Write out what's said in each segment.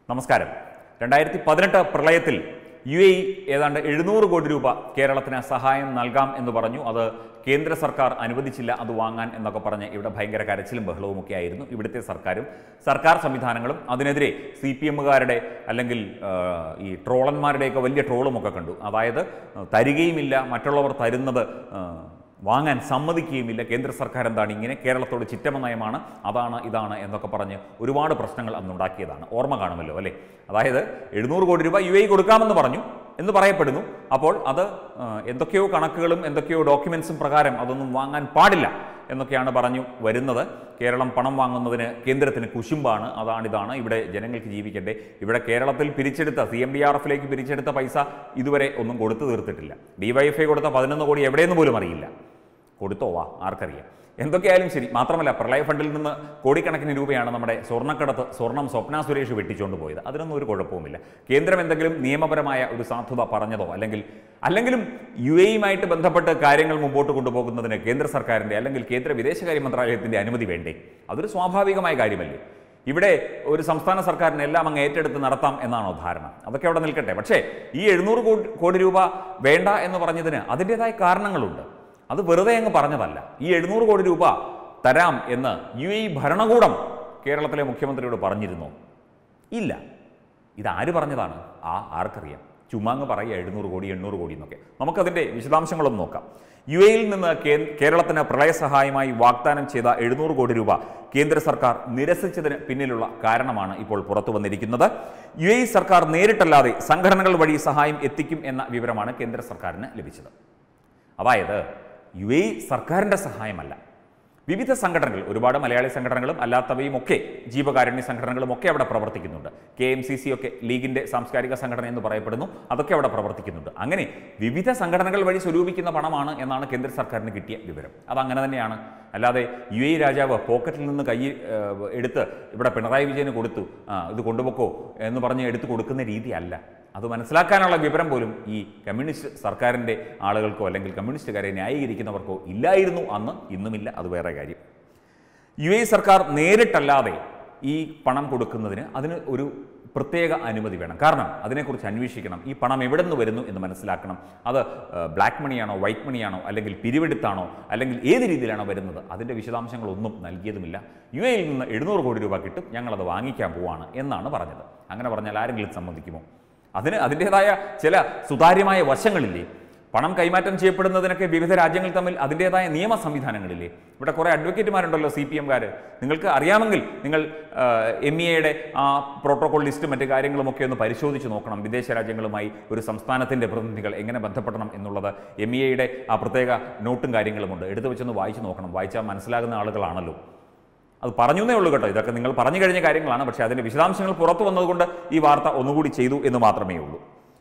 നമസ്കാരം രണ്ടായിരത്തി പതിനെട്ട് പ്രളയത്തിൽ യു എ ഏതാണ്ട് എഴുന്നൂറ് കോടി രൂപ കേരളത്തിന് സഹായം നൽകാം എന്ന് പറഞ്ഞു അത് കേന്ദ്ര സർക്കാർ അനുവദിച്ചില്ല അത് വാങ്ങാൻ എന്നൊക്കെ പറഞ്ഞ് ഇവിടെ ഭയങ്കര കരച്ചിലും ബഹളവും ഒക്കെ ആയിരുന്നു ഇവിടുത്തെ സർക്കാരും സർക്കാർ സംവിധാനങ്ങളും അതിനെതിരെ സി പി എമ്മുകാരുടെ അല്ലെങ്കിൽ ആ, ഈ ട്രോളന്മാരുടെയൊക്കെ വലിയ ട്രോളുമൊക്കെ കണ്ടു അതായത് ആ, തരികയുമില്ല മറ്റുള്ളവർ തരുന്നത് ആ, വാങ്ങാൻ സമ്മതിക്കുകയുമില്ല കേന്ദ്ര സർക്കാർ എന്താണ് ഇങ്ങനെ കേരളത്തോട് ചിറ്റമ നയമാണ് അതാണ് ഇതാണ് എന്നൊക്കെ പറഞ്ഞ് ഒരുപാട് പ്രശ്നങ്ങൾ അന്നുണ്ടാക്കിയതാണ് ഓർമ്മ കാണുമല്ലോ അല്ലേ അതായത് എഴുന്നൂറ് കോടി രൂപ യു എ കൊടുക്കാമെന്ന് പറഞ്ഞു എന്ന് പറയപ്പെടുന്നു അപ്പോൾ അത് ആ, എന്തൊക്കെയോ കണക്കുകളും എന്തൊക്കെയോ ഡോക്യുമെൻസും പ്രകാരം അതൊന്നും വാങ്ങാൻ പാടില്ല എന്നൊക്കെയാണ് പറഞ്ഞു വരുന്നത് കേരളം പണം വാങ്ങുന്നതിന് കേന്ദ്രത്തിന് കുശുമ്പാണ് അതാണ് ഇതാണ് ഇവിടെ ജനങ്ങൾക്ക് ജീവിക്കട്ടെ ഇവിടെ കേരളത്തിൽ പിരിച്ചെടുത്ത സി എം ഡി ആർ എഫിലേക്ക് പിരിച്ചെടുത്ത പൈസ ഇതുവരെ ഒന്നും കൊടുത്തു തീർത്തിട്ടില്ല ഡിവൈഎഫ്ഐ കൊടുത്ത പതിനൊന്ന് കോടി എവിടെയെന്ന് പോലും അറിയില്ല കൊടുത്തോ വാ ആർക്കറിയാം എന്തൊക്കെയായാലും ശരി മാത്രമല്ല പ്രളയ ഫണ്ടിൽ നിന്ന് കോടിക്കണക്കിന് രൂപയാണ് നമ്മുടെ സ്വർണ്ണക്കടത്ത് സ്വർണം സ്വപ്ന സുരേഷ് വെട്ടിച്ചുകൊണ്ട് പോയത് അതിനൊന്നും ഒരു കുഴപ്പവുമില്ല കേന്ദ്രം എന്തെങ്കിലും നിയമപരമായ ഒരു സാധുത പറഞ്ഞതോ അല്ലെങ്കിൽ അല്ലെങ്കിലും യു എയുമായിട്ട് ബന്ധപ്പെട്ട് കാര്യങ്ങൾ മുമ്പോട്ട് കൊണ്ടുപോകുന്നതിന് കേന്ദ്ര സർക്കാരിൻ്റെ അല്ലെങ്കിൽ കേന്ദ്ര വിദേശകാര്യ മന്ത്രാലയത്തിൻ്റെ അനുമതി വേണ്ടേ അതൊരു സ്വാഭാവികമായ കാര്യമല്ലേ ഇവിടെ ഒരു സംസ്ഥാന സർക്കാരിന് എല്ലാം അങ്ങ് ഏറ്റെടുത്ത് നടത്താം എന്നാണോ ധാരണ അതൊക്കെ അവിടെ നിൽക്കട്ടെ പക്ഷേ ഈ എഴുന്നൂറ് കോടി കോടി രൂപ വേണ്ട എന്ന് പറഞ്ഞതിന് അതിൻ്റെതായ കാരണങ്ങളുണ്ട് അത് വെറുതെ അങ്ങ് പറഞ്ഞതല്ല ഈ എഴുന്നൂറ് കോടി രൂപ തരാം എന്ന് യു എ ഭരണകൂടം കേരളത്തിലെ മുഖ്യമന്ത്രിയോട് പറഞ്ഞിരുന്നു ഇല്ല ഇതാര് പറഞ്ഞതാണ് ആ ആർക്കറിയാം ചുമ്മാ അങ്ങ് പറയുക എഴുന്നൂറ് കോടി എണ്ണൂറ് കോടി എന്നൊക്കെ നമുക്കതിൻ്റെ വിശദാംശങ്ങളൊന്ന് നോക്കാം യു എയിൽ നിന്ന് കേ- കേരളത്തിന് പ്രളയ സഹായമായി വാഗ്ദാനം ചെയ്ത എഴുന്നൂറ് കോടി രൂപ കേന്ദ്ര സർക്കാർ നിരസിച്ചതിന് പിന്നിലുള്ള കാരണമാണ് ഇപ്പോൾ പുറത്തു വന്നിരിക്കുന്നത് യു എ സർക്കാർ നേരിട്ടല്ലാതെ സംഘടനകൾ വഴി സഹായം എത്തിക്കും എന്ന വിവരമാണ് കേന്ദ്ര സർക്കാരിന് ലഭിച്ചത് അതായത് യു എ സർക്കാരിൻ്റെ സഹായമല്ല വിവിധ സംഘടനകൾ ഒരുപാട് മലയാളി സംഘടനകളും അല്ലാത്തവയും ഒക്കെ ജീവകാരുണ്യ സംഘടനകളും ഒക്കെ അവിടെ പ്രവർത്തിക്കുന്നുണ്ട് കെ എം സി സി ഒക്കെ ലീഗിൻ്റെ സാംസ്കാരിക സംഘടന എന്ന് പറയപ്പെടുന്നു അതൊക്കെ അവിടെ പ്രവർത്തിക്കുന്നുണ്ട് അങ്ങനെ വിവിധ സംഘടനകൾ വഴി സ്വരൂപിക്കുന്ന പണമാണ് എന്നാണ് കേന്ദ്ര സർക്കാരിന് കിട്ടിയ വിവരം അതങ്ങനെ തന്നെയാണ് അല്ലാതെ യു എ രാജാവ് പോക്കറ്റിൽ നിന്ന് കൈ ഏഹ്, എടുത്ത് ഇവിടെ പിണറായി വിജയന് കൊടുത്തു ആ, ഇത് കൊണ്ടുപോക്കോ എന്ന് പറഞ്ഞ് എടുത്ത് കൊടുക്കുന്ന രീതിയല്ല അത് മനസ്സിലാക്കാനുള്ള വിവരം പോലും ഈ കമ്മ്യൂണിസ്റ്റ് സർക്കാരിൻ്റെ ആളുകൾക്കോ അല്ലെങ്കിൽ കമ്മ്യൂണിസ്റ്റുകാരെ ന്യായീകരിക്കുന്നവർക്കോ ഇല്ലായിരുന്നു അന്ന് ഇന്നുമില്ല അത് വേറെ കാര്യം യു എ സർക്കാർ നേരിട്ടല്ലാതെ ഈ പണം കൊടുക്കുന്നതിന് അതിന് ഒരു പ്രത്യേക അനുമതി വേണം കാരണം അതിനെക്കുറിച്ച് അന്വേഷിക്കണം ഈ പണം എവിടെ നിന്ന് വരുന്നു എന്ന് മനസ്സിലാക്കണം അത് ബ്ലാക്ക് മണിയാണോ വൈറ്റ് മണിയാണോ അല്ലെങ്കിൽ പിരിവെടുത്താണോ അല്ലെങ്കിൽ ഏത് രീതിയിലാണോ വരുന്നത് അതിൻ്റെ വിശദാംശങ്ങളൊന്നും നൽകിയതുമില്ല യു എയിൽ നിന്ന് എഴുന്നൂറ് കോടി രൂപ കിട്ടും ഞങ്ങളത് വാങ്ങിക്കാൻ പോവാണ് എന്നാണ് പറഞ്ഞത് അങ്ങനെ പറഞ്ഞാൽ ആരെങ്കിലും സമ്മതിക്കുമോ അതിന് അതിൻ്റെതായ ചില സുതാര്യമായ വശങ്ങളില്ലേ പണം കൈമാറ്റം ചെയ്യപ്പെടുന്നതിനൊക്കെ വിവിധ രാജ്യങ്ങൾ തമ്മിൽ അതിൻ്റെതായ നിയമ സംവിധാനങ്ങളില്ലേ ഇവിടെ കുറേ അഡ്വക്കേറ്റുമാരുണ്ടല്ലോ സി പി എംകാർ നിങ്ങൾക്ക് അറിയാമെങ്കിൽ നിങ്ങൾ എം ഇ എയുടെ ആ പ്രോട്ടോകോൾ ലിസ്റ്റും മറ്റു കാര്യങ്ങളുമൊക്കെ ഒന്ന് പരിശോധിച്ച് നോക്കണം വിദേശ രാജ്യങ്ങളുമായി ഒരു സംസ്ഥാനത്തിൻ്റെ പ്രതിനിധികൾ എങ്ങനെ ബന്ധപ്പെടണം എന്നുള്ളത് എം ഇ എയുടെ ആ പ്രത്യേക നോട്ടും കാര്യങ്ങളുമുണ്ട് എടുത്തു വെച്ചൊന്ന് വായിച്ച് നോക്കണം വായിച്ചാൽ മനസ്സിലാകുന്ന ആളുകളാണല്ലോ അത് പറഞ്ഞു എന്നേ ഉള്ളൂ കേട്ടോ ഇതൊക്കെ നിങ്ങൾ പറഞ്ഞു കഴിഞ്ഞ കാര്യങ്ങളാണ് പക്ഷേ അതിൻ്റെ വിശദാംശങ്ങൾ പുറത്തു വന്നതുകൊണ്ട് ഈ വാർത്ത ഒന്നുകൂടി ചെയ്തു എന്ന് മാത്രമേ ഉള്ളൂ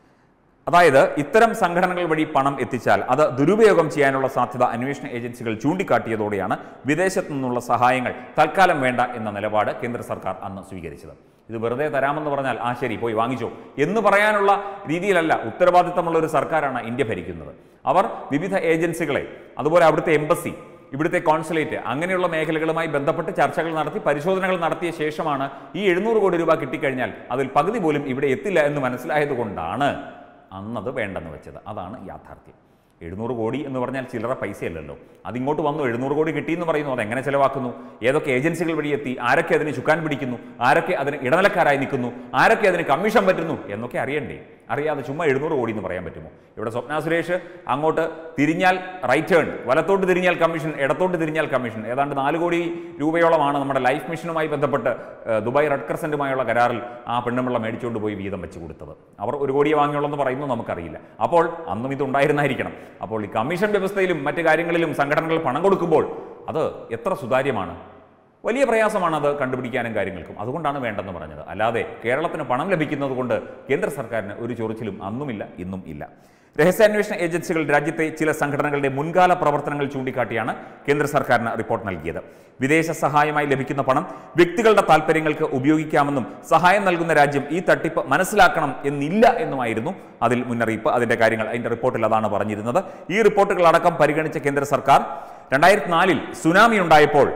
അതായത് ഇത്തരം സംഘടനകൾ വഴി പണം എത്തിച്ചാൽ അത് ദുരുപയോഗം ചെയ്യാനുള്ള സാധ്യത അന്വേഷണ ഏജൻസികൾ ചൂണ്ടിക്കാട്ടിയതോടെയാണ് വിദേശത്തു നിന്നുള്ള സഹായങ്ങൾ തൽക്കാലം വേണ്ട എന്ന നിലപാട് കേന്ദ്ര സർക്കാർ അന്ന് സ്വീകരിച്ചത് ഇത് വെറുതെ തരാമെന്ന് പറഞ്ഞാൽ ആ ശരി പോയി വാങ്ങിച്ചോ എന്ന് പറയാനുള്ള രീതിയിലല്ല ഉത്തരവാദിത്തമുള്ള ഒരു സർക്കാരാണ് ഇന്ത്യ ഭരിക്കുന്നത് അവർ വിവിധ ഏജൻസികളെ അതുപോലെ അവിടുത്തെ എംബസി ഇവിടുത്തെ കോൺസുലേറ്റ് അങ്ങനെയുള്ള മേഖലകളുമായി ബന്ധപ്പെട്ട് ചർച്ചകൾ നടത്തി പരിശോധനകൾ നടത്തിയ ശേഷമാണ് ഈ എഴുന്നൂറ് കോടി രൂപ കിട്ടിക്കഴിഞ്ഞാൽ അതിൽ പകുതി പോലും ഇവിടെ എത്തില്ല എന്ന് മനസ്സിലായതുകൊണ്ടാണ് അന്നത് വേണ്ടെന്ന് വെച്ചത് അതാണ് യാഥാർത്ഥ്യം എഴുന്നൂറ് കോടി എന്ന് പറഞ്ഞാൽ ചില്ലറ പൈസയല്ലല്ലോ അതിങ്ങോട്ട് വന്നു എഴുന്നൂറ് കോടി കിട്ടിയെന്ന് പറയുന്നു അതെങ്ങനെ ചിലവാക്കുന്നു ഏതൊക്കെ ഏജൻസികൾ വഴി എത്തി ആരൊക്കെ അതിന് ചുക്കാൻ പിടിക്കുന്നു ആരൊക്കെ അതിന് ഇടനിലക്കാരായി നിൽക്കുന്നു ആരൊക്കെ അതിന് കമ്മീഷൻ പറ്റുന്നു എന്നൊക്കെ അറിയണ്ടേ അറിയാതെ ചുമ്മാ എഴുന്നൂറ് കോടി എന്ന് പറയാൻ പറ്റുമോ ഇവിടെ സ്വപ്ന സുരേഷ് അങ്ങോട്ട് തിരിഞ്ഞാൽ റൈറ്റ് ടേൺ വലത്തോട്ട് തിരിഞ്ഞാൽ കമ്മീഷൻ ഇടത്തോട്ട് തിരിഞ്ഞാൽ കമ്മീഷൻ ഏതാണ്ട് നാല് കോടി രൂപയോളമാണ് നമ്മുടെ ലൈഫ് മിഷനുമായി ബന്ധപ്പെട്ട് ഏഹ്, ദുബായ് റെഡ് ക്രസൻറ്റുമായുള്ള കരാറിൽ ആ പെണ്ണുമ്പിള്ള മേടിച്ചുകൊണ്ട് പോയി വീതം വെച്ച് കൊടുത്തത് അവർ ഒരു കോടിയെ വാങ്ങിയുള്ളെന്ന് പറയുന്നു നമുക്കറിയില്ല അപ്പോൾ അന്നും ഇത് ഉണ്ടായിരുന്നായിരിക്കണം അപ്പോൾ ഈ കമ്മീഷൻ വ്യവസ്ഥയിലും മറ്റു കാര്യങ്ങളിലും സംഘടനകൾ പണം കൊടുക്കുമ്പോൾ അത് എത്ര സുതാര്യമാണ് വലിയ പ്രയാസമാണ് അത് കണ്ടുപിടിക്കാനും കാര്യങ്ങൾക്കും അതുകൊണ്ടാണ് വേണ്ടെന്ന് പറഞ്ഞത് അല്ലാതെ കേരളത്തിന് പണം ലഭിക്കുന്നത് കൊണ്ട് കേന്ദ്ര സർക്കാരിന് ഒരു ചൊറിച്ചിലും അന്നുമില്ല ഇന്നും ഇല്ല രഹസ്യാന്വേഷണ ഏജൻസികൾ രാജ്യത്തെ ചില സംഘടനകളുടെ മുൻകാല പ്രവർത്തനങ്ങൾ ചൂണ്ടിക്കാട്ടിയാണ് കേന്ദ്ര സർക്കാരിന് റിപ്പോർട്ട് നൽകിയത് വിദേശ സഹായമായി ലഭിക്കുന്ന പണം വ്യക്തികളുടെ താൽപ്പര്യങ്ങൾക്ക് ഉപയോഗിക്കാമെന്നും സഹായം നൽകുന്ന രാജ്യം ഈ തട്ടിപ്പ് മനസ്സിലാക്കണം എന്നില്ല എന്നുമായിരുന്നു അതിൽ മുന്നറിയിപ്പ് അതിന്റെ കാര്യങ്ങൾ അതിന്റെ റിപ്പോർട്ടിൽ അതാണ് പറഞ്ഞിരുന്നത് ഈ റിപ്പോർട്ടുകളടക്കം പരിഗണിച്ച കേന്ദ്ര സർക്കാർ രണ്ടായിരത്തി നാലിൽ സുനാമി ഉണ്ടായപ്പോൾ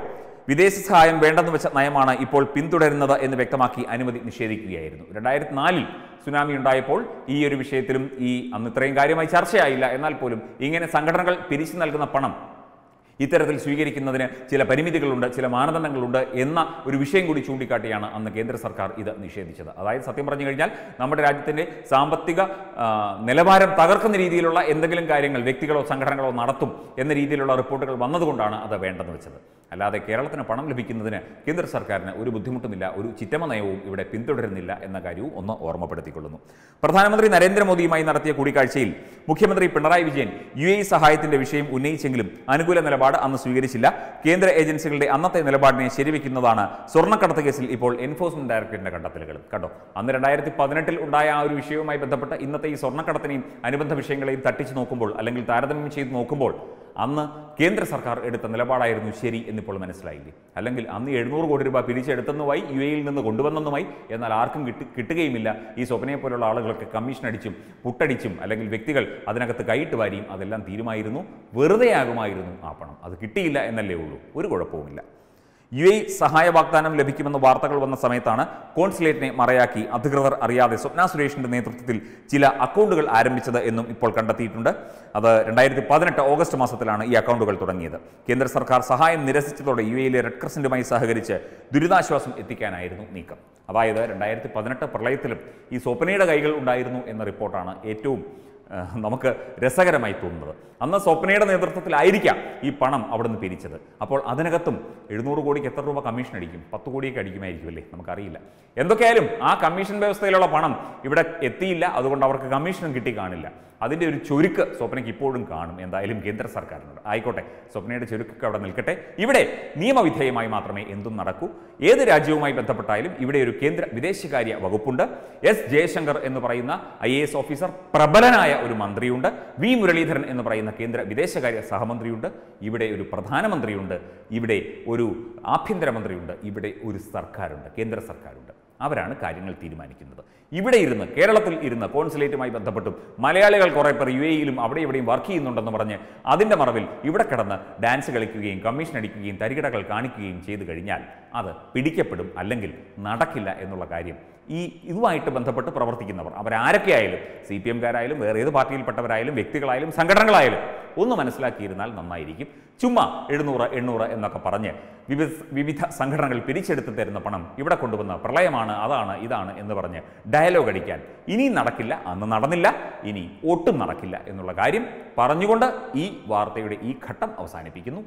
വിദേശ സഹായം വേണ്ടെന്ന് വെച്ച നയമാണ് ഇപ്പോൾ പിന്തുടരുന്നത് എന്ന് വ്യക്തമാക്കി അനുമതി നിഷേധിക്കുകയായിരുന്നു രണ്ടായിരത്തി നാലിൽ സുനാമി ഉണ്ടായപ്പോൾ ഈ ഒരു വിഷയത്തിലും ഈ അന്ന് ഇത്രയും കാര്യമായി ചർച്ചയായില്ല എന്നാൽ പോലും ഇങ്ങനെ സംഘടനകൾ പിരിച്ചു നൽകുന്ന പണം ഇത്തരത്തിൽ സ്വീകരിക്കുന്നതിന് ചില പരിമിതികളുണ്ട് ചില മാനദണ്ഡങ്ങളുണ്ട് എന്ന ഒരു വിഷയം കൂടി ചൂണ്ടിക്കാട്ടിയാണ് അന്ന് കേന്ദ്ര സർക്കാർ ഇത് നിഷേധിച്ചത് അതായത് സത്യം പറഞ്ഞു കഴിഞ്ഞാൽ നമ്മുടെ രാജ്യത്തിൻ്റെ സാമ്പത്തിക ആ, നിലവാരം തകർക്കുന്ന രീതിയിലുള്ള എന്തെങ്കിലും കാര്യങ്ങൾ വ്യക്തികളോ സംഘടനകളോ നടത്തും എന്ന രീതിയിലുള്ള റിപ്പോർട്ടുകൾ വന്നതുകൊണ്ടാണ് അത് വേണ്ടെന്ന് വെച്ചത് അല്ലാതെ കേരളത്തിന് പണം ലഭിക്കുന്നതിന് കേന്ദ്ര സർക്കാരിന് ഒരു ബുദ്ധിമുട്ടുമില്ല ഒരു ചിറ്റമ നയവും ഇവിടെ പിന്തുടരുന്നില്ല എന്ന കാര്യവും ഒന്ന് ഓർമ്മപ്പെടുത്തിക്കൊള്ളുന്നു പ്രധാനമന്ത്രി നരേന്ദ്രമോദിയുമായി നടത്തിയ കൂടിക്കാഴ്ചയിൽ മുഖ്യമന്ത്രി പിണറായി വിജയൻ യു എ സഹായത്തിന്റെ വിഷയം ഉന്നയിച്ചെങ്കിലും അനുകൂല നിലപാട് അന്ന് സ്വീകരിച്ചില്ല കേന്ദ്ര ഏജൻസികളുടെ അന്നത്തെ നിലപാടിനെ ശരിവെക്കുന്നതാണ് സ്വർണ്ണക്കടത്ത് കേസിൽ ഇപ്പോൾ എൻഫോഴ്സ്മെന്റ് ഡയറക്ടറേറ്റിന്റെ കണ്ടെത്തലുകൾ കണ്ടോ അന്ന് രണ്ടായിരത്തി പതിനെട്ടിൽ ഉണ്ടായ ആ ഒരു വിഷയവുമായി ബന്ധപ്പെട്ട് ഇന്നത്തെ ഈ സ്വർണ്ണക്കടത്തിനെയും അനുബന്ധ വിഷയങ്ങളെയും തട്ടിച്ചു നോക്കുമ്പോൾ അല്ലെങ്കിൽ താരതമ്യം ചെയ്ത് നോക്കുമ്പോൾ അന്ന് കേന്ദ്ര സർക്കാർ എടുത്ത നിലപാടായിരുന്നു ശരി എന്നിപ്പോൾ മനസ്സിലായില്ലേ അല്ലെങ്കിൽ അന്ന് എഴുന്നൂറ് കോടി രൂപ പിരിച്ചെടുത്തെന്നുമായി യു എയിൽ നിന്ന് കൊണ്ടുവന്നെന്നുമായി എന്നാൽ ആർക്കും കിട്ടി കിട്ടുകയുമില്ല ഈ സ്വപ്നയെ പോലുള്ള ആളുകൾക്ക് കമ്മീഷൻ അടിച്ചും പുട്ടടിച്ചും അല്ലെങ്കിൽ വ്യക്തികൾ അതിനകത്ത് കൈയിട്ട് വാരിയും അതെല്ലാം തീരുമായിരുന്നു വെറുതെ ആകുമായിരുന്നു ആ പണം അത് കിട്ടിയില്ല എന്നല്ലേ ഉള്ളൂ ഒരു കുഴപ്പവുമില്ല യു എ സഹായ വാഗ്ദാനം ലഭിക്കുമെന്ന വാർത്തകൾ വന്ന സമയത്താണ് കോൺസുലേറ്റിനെ മറയാക്കി അധികൃതർ അറിയാതെ സ്വപ്ന സുരേഷിന്റെ നേതൃത്വത്തിൽ ചില അക്കൗണ്ടുകൾ ആരംഭിച്ചത് എന്നും ഇപ്പോൾ കണ്ടെത്തിയിട്ടുണ്ട് അത് രണ്ടായിരത്തി പതിനെട്ട് ഓഗസ്റ്റ് മാസത്തിലാണ് ഈ അക്കൗണ്ടുകൾ തുടങ്ങിയത് കേന്ദ്ര സർക്കാർ സഹായം നിരസിച്ചതോടെ യു എയിലെ റെഡ് ക്രസന്റുമായി സഹകരിച്ച് ദുരിതാശ്വാസം എത്തിക്കാനായിരുന്നു നീക്കം അതായത് രണ്ടായിരത്തി പതിനെട്ട് പ്രളയത്തിലും ഈ സ്വപ്നയുടെ കൈകൾ ഉണ്ടായിരുന്നു എന്ന റിപ്പോർട്ടാണ് ഏറ്റവും ഏഹ് നമുക്ക് രസകരമായി തോന്നുന്നത് അന്ന് സ്വപ്നയുടെ നേതൃത്വത്തിലായിരിക്കാം ഈ പണം അവിടെ നിന്ന് പിരിച്ചത് അപ്പോൾ അതിനകത്തും എഴുന്നൂറ് കോടിക്ക് എത്ര രൂപ കമ്മീഷൻ അടിക്കും പത്ത് കോടിയൊക്കെ അടിക്കുമായിരിക്കും അല്ലേ നമുക്കറിയില്ല എന്തൊക്കെയായാലും ആ കമ്മീഷൻ വ്യവസ്ഥയിലുള്ള പണം ഇവിടെ എത്തിയില്ല അതുകൊണ്ട് അവർക്ക് കമ്മീഷനും കിട്ടി കാണില്ല അതിൻ്റെ ഒരു ചുരുക്ക് സ്വപ്നയ്ക്ക് ഇപ്പോഴും കാണും എന്തായാലും കേന്ദ്ര സർക്കാരിനോട് ആയിക്കോട്ടെ സ്വപ്നയുടെ ചുരുക്കൊക്കെ അവിടെ നിൽക്കട്ടെ ഇവിടെ നിയമവിധേയമായി മാത്രമേ എന്തും നടക്കൂ ഏത് രാജ്യവുമായി ബന്ധപ്പെട്ടായാലും ഇവിടെ ഒരു കേന്ദ്ര വിദേശകാര്യ വകുപ്പുണ്ട് എസ് ജയശങ്കർ എന്ന് പറയുന്ന ഐ ഓഫീസർ പ്രബലനായ ഒരു മന്ത്രിയുണ്ട് വി മുരളീധരൻ എന്ന് പറയുന്ന കേന്ദ്ര വിദേശകാര്യ സഹമന്ത്രിയുണ്ട് ഇവിടെ ഒരു പ്രധാനമന്ത്രിയുണ്ട് ഇവിടെ ഒരു ആഭ്യന്തരമന്ത്രിയുണ്ട് ഇവിടെ ഒരു സർക്കാരുണ്ട് കേന്ദ്ര സർക്കാരുണ്ട് അവരാണ് കാര്യങ്ങൾ തീരുമാനിക്കുന്നത് ഇവിടെ ഇരുന്ന് കേരളത്തിൽ ഇരുന്ന് കോൺസുലേറ്റുമായി ബന്ധപ്പെട്ടും മലയാളികൾ കുറേ പേർ യു എയിലും അവിടെ ഇവിടെയും വർക്ക് ചെയ്യുന്നുണ്ടെന്ന് പറഞ്ഞ് അതിൻ്റെ മറവിൽ ഇവിടെ കിടന്ന് ഡാൻസ് കളിക്കുകയും കമ്മീഷൻ അടിക്കുകയും തരികിടകൾ കാണിക്കുകയും ചെയ്തു കഴിഞ്ഞാൽ അത് പിടിക്കപ്പെടും അല്ലെങ്കിൽ നടക്കില്ല എന്നുള്ള കാര്യം ഈ ഇതുമായിട്ട് ബന്ധപ്പെട്ട് പ്രവർത്തിക്കുന്നവർ അവരാരൊക്കെയായാലും സി പി എംകാരായാലും വേറെ ഏത് പാർട്ടിയിൽപ്പെട്ടവരായാലും വ്യക്തികളായാലും സംഘടനകളായാലും ഒന്ന് മനസ്സിലാക്കിയിരുന്നാൽ നന്നായിരിക്കും ചുമ്മാ എഴുന്നൂറ് എണ്ണൂറ് എന്നൊക്കെ പറഞ്ഞ് വിവിധ വിവിധ സംഘടനകൾ പിരിച്ചെടുത്ത് തരുന്ന പണം ഇവിടെ കൊണ്ടുവന്ന പ്രളയമാണ് അതാണ് ഇതാണ് എന്ന് പറഞ്ഞ് ഡയലോഗ് അടിക്കാൻ ഇനിയും നടക്കില്ല അന്ന് നടന്നില്ല ഇനി ഒട്ടും നടക്കില്ല എന്നുള്ള കാര്യം പറഞ്ഞുകൊണ്ട് ഈ വാർത്തയുടെ ഈ ഘട്ടം അവസാനിപ്പിക്കുന്നു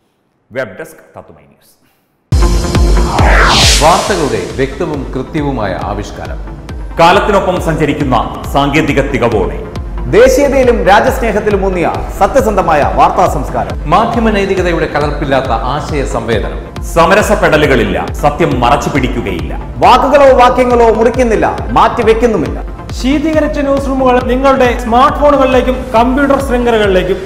വെബ് ഡെസ്ക് തത്തുമൈ ന്യൂസ് വാർത്തകളുടെ വ്യക്തവും കൃത്യവുമായ ആവിഷ്കാരം കാലത്തിനൊപ്പം സഞ്ചരിക്കുന്ന സാങ്കേതിക തികവോടെ ദേശീയതയിലും രാജ്യസ്നേഹത്തിലും ഊന്നിയ സത്യസന്ധമായ വാർത്താ സംസ്കാരം മാധ്യമ നൈതികതയുടെ കലർപ്പില്ലാത്ത ആശയ സംവേദനം സമരസപ്പെടലുകളില്ല സത്യം മറച്ചു പിടിക്കുകയില്ല വാക്കുകളോ വാക്യങ്ങളോ മുറിക്കുന്നില്ല മാറ്റിവെക്കുന്നുമില്ല ശീതീകരിച്ച ന്യൂസ് റൂമുകൾ നിങ്ങളുടെ സ്മാർട്ട് ഫോണുകളിലേക്കും കമ്പ്യൂട്ടർ ശൃംഖലകളിലേക്കും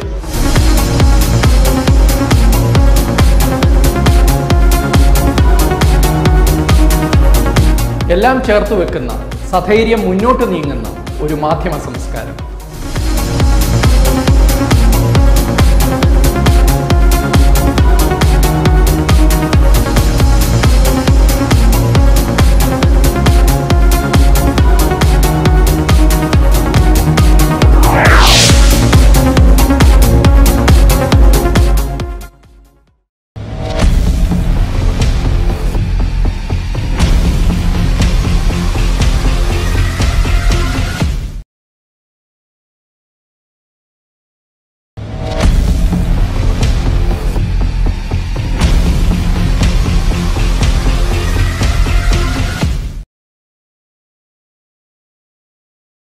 എല്ലാം ചേർത്ത് വെക്കുന്ന സധൈര്യം മുന്നോട്ട് നീങ്ങുന്ന ഒരു മാധ്യമ സംസ്കാരം